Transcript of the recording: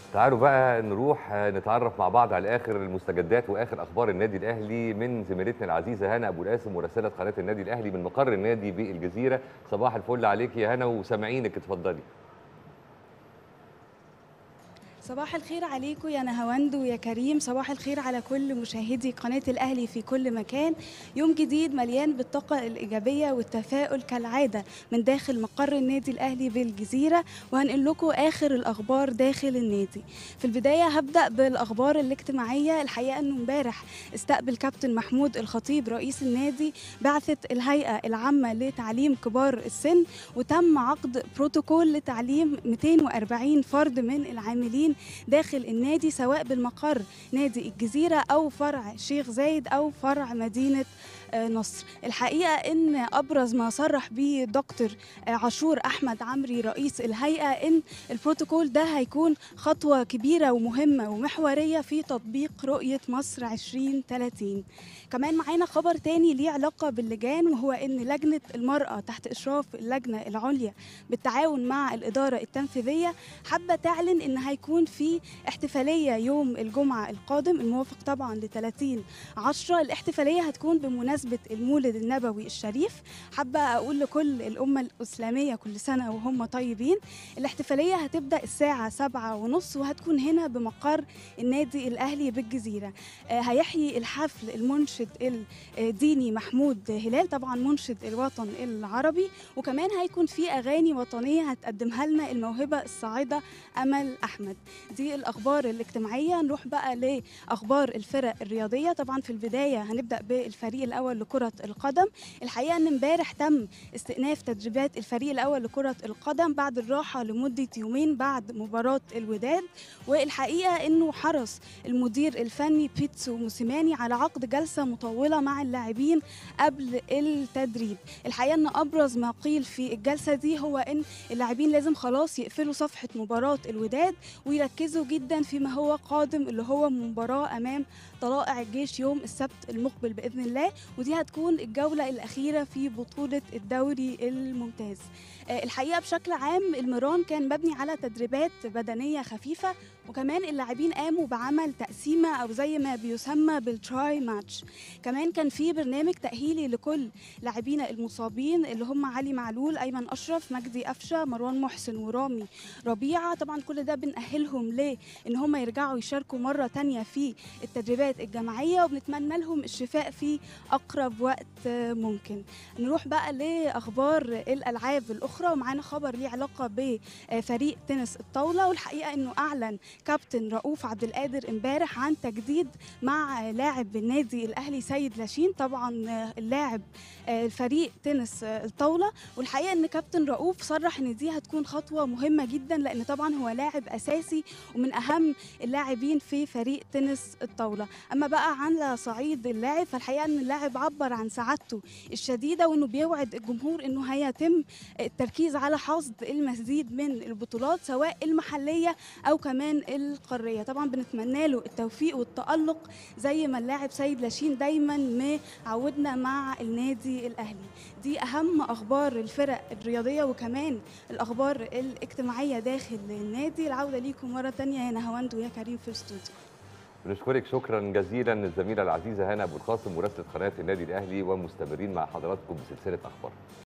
تعالوا بقى نروح نتعرف مع بعض على اخر المستجدات واخر اخبار النادي الاهلي من زميلتنا العزيزه هنا ابو القاسم مراسله قناه النادي الاهلي من مقر النادي بالجزيره صباح الفل عليك يا هنا وسامعينك اتفضلي صباح الخير عليكم يا نهاوند ويا كريم صباح الخير على كل مشاهدي قناة الأهلي في كل مكان يوم جديد مليان بالطاقة الإيجابية والتفاؤل كالعادة من داخل مقر النادي الأهلي بالجزيرة وهنقل لكم آخر الأخبار داخل النادي في البداية هبدأ بالأخبار الاجتماعية الحقيقة أنه امبارح استقبل كابتن محمود الخطيب رئيس النادي بعثة الهيئة العامة لتعليم كبار السن وتم عقد بروتوكول لتعليم 240 فرد من العاملين داخل النادي سواء بالمقر نادي الجزيرة أو فرع شيخ زايد أو فرع مدينة نصر الحقيقة أن أبرز ما صرح به دكتور عاشور أحمد عمري رئيس الهيئة أن البروتوكول ده هيكون خطوة كبيرة ومهمة ومحورية في تطبيق رؤية مصر 2030 كمان معانا خبر تاني ليه علاقة باللجان وهو أن لجنة المرأة تحت إشراف اللجنة العليا بالتعاون مع الإدارة التنفيذية حابة تعلن أن هيكون في احتفالية يوم الجمعة القادم الموافق طبعا ل 30 10 الاحتفالية هتكون بمناسبة بمناسبة المولد النبوي الشريف حابة أقول لكل الأمة الإسلامية كل سنة وهم طيبين الاحتفالية هتبدأ الساعة سبعة ونص وهتكون هنا بمقر النادي الأهلي بالجزيرة آه هيحيي الحفل المنشد الديني محمود هلال طبعا منشد الوطن العربي وكمان هيكون في أغاني وطنية هتقدمها لنا الموهبة الصاعدة أمل أحمد دي الأخبار الاجتماعية نروح بقى لأخبار الفرق الرياضية طبعا في البداية هنبدأ بالفريق الأول الاول لكره القدم الحقيقه ان امبارح تم استئناف تدريبات الفريق الاول لكره القدم بعد الراحه لمده يومين بعد مباراه الوداد والحقيقه انه حرص المدير الفني بيتسو موسيماني على عقد جلسه مطوله مع اللاعبين قبل التدريب الحقيقه ان ابرز ما قيل في الجلسه دي هو ان اللاعبين لازم خلاص يقفلوا صفحه مباراه الوداد ويركزوا جدا فيما هو قادم اللي هو مباراه امام طلائع الجيش يوم السبت المقبل باذن الله ودي هتكون الجولة الأخيرة في بطولة الدوري الممتاز الحقيقة بشكل عام المران كان مبني على تدريبات بدنية خفيفة وكمان اللاعبين قاموا بعمل تقسيمة أو زي ما بيسمى بالتراي ماتش كمان كان في برنامج تأهيلي لكل لاعبينا المصابين اللي هم علي معلول أيمن أشرف مجدي قفشة مروان محسن ورامي ربيعة طبعا كل ده بنأهلهم ليه إن هم يرجعوا يشاركوا مرة تانية في التدريبات الجماعية وبنتمنى لهم الشفاء في أقرب وقت ممكن نروح بقى لأخبار الألعاب الأخرى ومعانا خبر ليه علاقة بفريق تنس الطاولة والحقيقة إنه أعلن كابتن رؤوف عبد القادر امبارح عن تجديد مع لاعب النادي الاهلي سيد لاشين طبعا اللاعب الفريق تنس الطاوله والحقيقه ان كابتن رؤوف صرح ان دي هتكون خطوه مهمه جدا لان طبعا هو لاعب اساسي ومن اهم اللاعبين في فريق تنس الطاوله اما بقى على صعيد اللاعب فالحقيقه ان اللاعب عبر عن سعادته الشديده وانه بيوعد الجمهور انه هيتم التركيز على حصد المزيد من البطولات سواء المحليه او كمان القاريه طبعا بنتمنى له التوفيق والتالق زي ما اللاعب سيد لاشين دايما معودنا مع النادي الاهلي دي اهم اخبار الفرق الرياضيه وكمان الاخبار الاجتماعيه داخل النادي العوده ليكم مره تانية يا نهاوند ويا كريم في الاستوديو بنشكرك شكرا جزيلا الزميله العزيزه هنا ابو القاسم مراسله قناه النادي الاهلي ومستمرين مع حضراتكم بسلسله اخبار